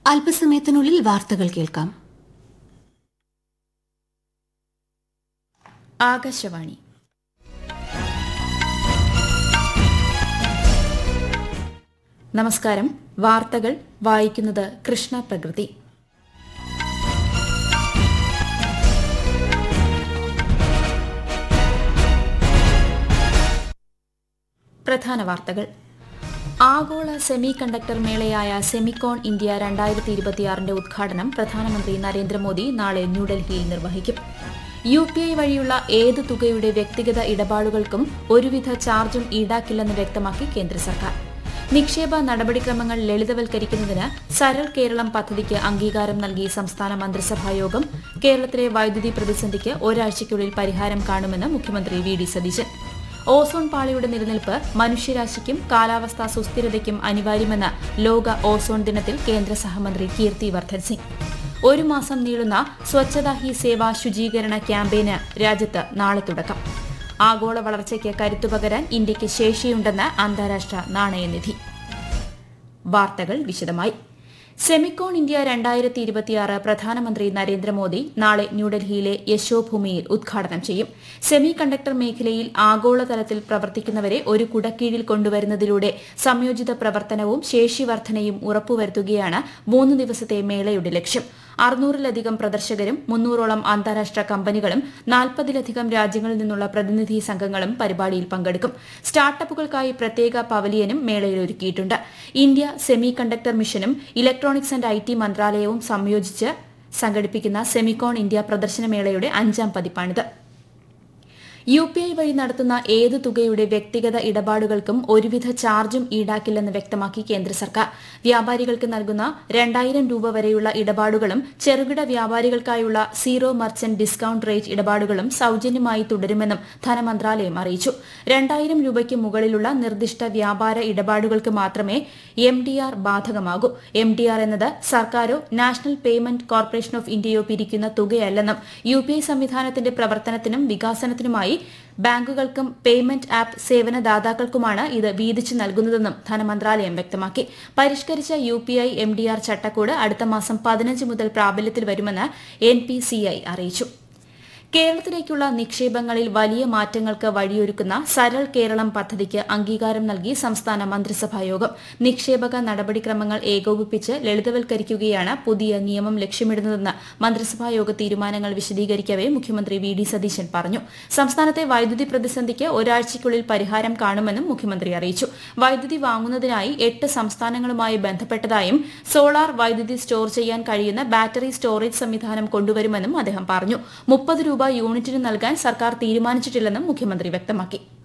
അല്പസമയത്തിനുള്ളിൽ വാർത്തകൾ കേൾക്കാം ആകാശവാണി നമസ്കാരം വാർത്തകൾ വായിക്കുന്നത് കൃഷ്ണ പ്രകൃതി പ്രധാന വാർത്തകൾ ആഗോള സെമി കണ്ടക്ടർ മേളയായ സെമിക്കോൺ ഇന്ത്യ രണ്ടായിരത്തി ഇരുപത്തിയാറിന്റെ ഉദ്ഘാടനം പ്രധാനമന്ത്രി നരേന്ദ്രമോദി നാളെ ന്യൂഡൽഹിയിൽ നിർവഹിക്കും യു പി ഐ വഴിയുള്ള ഏത് തുകയുടെ വ്യക്തിഗത ഇടപാടുകൾക്കും ഒരുവിധ ചാർജും ഈടാക്കില്ലെന്ന് വ്യക്തമാക്കി കേന്ദ്ര സർക്കാർ നിക്ഷേപ നടപടിക്രമങ്ങൾ ലളിതവൽക്കരിക്കുന്നതിന് സരൾ കേരളം പദ്ധതിക്ക് അംഗീകാരം നൽകി സംസ്ഥാന മന്ത്രിസഭായോഗം കേരളത്തിലെ വൈദ്യുതി പ്രതിസന്ധിക്ക് ഒരാഴ്ചയ്ക്കുള്ളിൽ പരിഹാരം കാണുമെന്ന് മുഖ്യമന്ത്രി വി ഡി സതീശൻ ഓസോൺ പാളിയുടെ നിലനിൽപ്പ് മനുഷ്യരാശിക്കും കാലാവസ്ഥാ സുസ്ഥിരതയ്ക്കും അനിവാര്യമെന്ന് ലോക ഓസോൺ ദിനത്തിൽ കേന്ദ്ര സഹമന്ത്രി കീർത്തി വർദ്ധൻ സിംഗ് ഒരു മാസം നീളുന്ന സ്വച്ഛതാ ഹി സേവ ശുചീകരണ ക്യാമ്പയിന് രാജ്യത്ത് നാളെ തുടക്കം ആഗോള വളർച്ചയ്ക്ക് കരുത്തുപകരാൻ ഇന്ത്യയ്ക്ക് ശേഷിയുണ്ടെന്ന് അന്താരാഷ്ട്ര നാണയനിധി വാർത്തകൾ വിശദമായി സെമിക്കോൺ ഇന്ത്യ രണ്ടായിരത്തി ഇരുപത്തിയാറ് പ്രധാനമന്ത്രി നരേന്ദ്രമോദി നാളെ ന്യൂഡൽഹിയിലെ യശോഭൂമിയിൽ ഉദ്ഘാടനം ചെയ്യും സെമി കണ്ടക്ടർ മേഖലയിൽ ആഗോളതലത്തിൽ പ്രവർത്തിക്കുന്നവരെ ഒരു കുടക്കീഴിൽ കൊണ്ടുവരുന്നതിലൂടെ സംയോജിത പ്രവർത്തനവും ശേഷിവർദ്ധനയും ഉറപ്പുവരുത്തുകയാണ് മൂന്ന് ദിവസത്തെ മേളയുടെ ലക്ഷ്യം അറുന്നൂറിലധികം പ്രദർശകരും മുന്നൂറോളം അന്താരാഷ്ട്ര കമ്പനികളും നാൽപ്പതിലധികം രാജ്യങ്ങളിൽ നിന്നുള്ള പ്രതിനിധി സംഘങ്ങളും പരിപാടിയിൽ പങ്കെടുക്കും സ്റ്റാർട്ടപ്പുകൾക്കായി പ്രത്യേക പവലിയനും മേളയിൽ ഒരുക്കിയിട്ടുണ്ട് ഇന്ത്യ സെമി കണ്ടക്ടർ മിഷനും ഇലക്ട്രോണിക്സ് ആൻഡ് ഐ ടി മന്ത്രാലയവും സംയോജിച്ച് സംഘടിപ്പിക്കുന്ന സെമിക്കോൺ ഇന്ത്യ പ്രദർശനമേളയുടെ അഞ്ചാം പതിപ്പാണിത് യു പി ഐ വഴി നടത്തുന്ന ഏത് തുകയുടെ വ്യക്തിഗത ഇടപാടുകൾക്കും ഒരുവിധ ചാർജും ഈടാക്കില്ലെന്ന് വ്യക്തമാക്കി കേന്ദ്ര സർക്കാർ വ്യാപാരികൾക്ക് നൽകുന്ന രണ്ടായിരം രൂപ വരെയുള്ള ഇടപാടുകളും ചെറുകിട വ്യാപാരികൾക്കായുള്ള സീറോ മർച്ചന്റ് ഡിസ്കൌണ്ട് റേറ്റ് ഇടപാടുകളും സൌജന്യമായി തുടരുമെന്നും ധനമന്ത്രാലയം അറിയിച്ചു രണ്ടായിരം രൂപയ്ക്ക് മുകളിലുള്ള നിർദ്ദിഷ്ട വ്യാപാര ഇടപാടുകൾക്ക് മാത്രമേ എം ഡി ആർ ബാധകമാകൂ എം ഡി ആർ എന്നത് സർക്കാരോ നാഷണൽ പേയ്മെന്റ് കോർപ്പറേഷൻ ഓഫ് ഇന്ത്യയോ പിരിക്കുന്ന തുകയല്ലെന്നും യു പി ഐ സംവിധാനത്തിന്റെ പ്രവർത്തനത്തിനും വികാസനത്തിനുമായി ബാങ്കുകൾക്കും പേയ്മെന്റ് ആപ്പ് സേവനദാതാക്കൾക്കുമാണ് ഇത് വീതിച്ചു നൽകുന്നതെന്നും ധനമന്ത്രാലയം വ്യക്തമാക്കി പരിഷ്കരിച്ച U P I M D R ചട്ടക്കൂട് അടുത്ത മാസം പതിനഞ്ച് മുതൽ പ്രാബല്യത്തിൽ വരുമെന്ന് എൻ പി സി ഐ അറിയിച്ചു കേരളത്തിലേക്കുള്ള നിക്ഷേപങ്ങളിൽ വലിയ മാറ്റങ്ങൾക്ക് വഴിയൊരുക്കുന്ന സരൾ കേരളം പദ്ധതിക്ക് അംഗീകാരം നൽകി സംസ്ഥാന മന്ത്രിസഭായോഗം നിക്ഷേപക നടപടിക്രമങ്ങൾ ഏകോപിപ്പിച്ച് ലളിതവൽക്കരിക്കുകയാണ് പുതിയ നിയമം ലക്ഷ്യമിടുന്നതെന്ന് മന്ത്രിസഭായോഗ തീരുമാനങ്ങൾ വിശദീകരിക്കവെ മുഖ്യമന്ത്രി വി ഡി സതീശൻ പറഞ്ഞു സംസ്ഥാനത്തെ വൈദ്യുതി പ്രതിസന്ധിക്ക് ഒരാഴ്ചയ്ക്കുള്ളിൽ പരിഹാരം കാണുമെന്നും മുഖ്യമന്ത്രി അറിയിച്ചു വൈദ്യുതി വാങ്ങുന്നതിനായി എട്ട് സംസ്ഥാനങ്ങളുമായി ബന്ധപ്പെട്ടതായും സോളാർ വൈദ്യുതി സ്റ്റോർ ചെയ്യാൻ കഴിയുന്ന ബാറ്ററി സ്റ്റോറേജ് സംവിധാനം കൊണ്ടുവരുമെന്നും അദ്ദേഹം പറഞ്ഞു മുപ്പത് രൂപ യൂണിറ്റിന് നൽകാൻ സർക്കാർ തീരുമാനിച്ചിട്ടില്ലെന്നും മുഖ്യമന്ത്രി വ്യക്തമാക്കി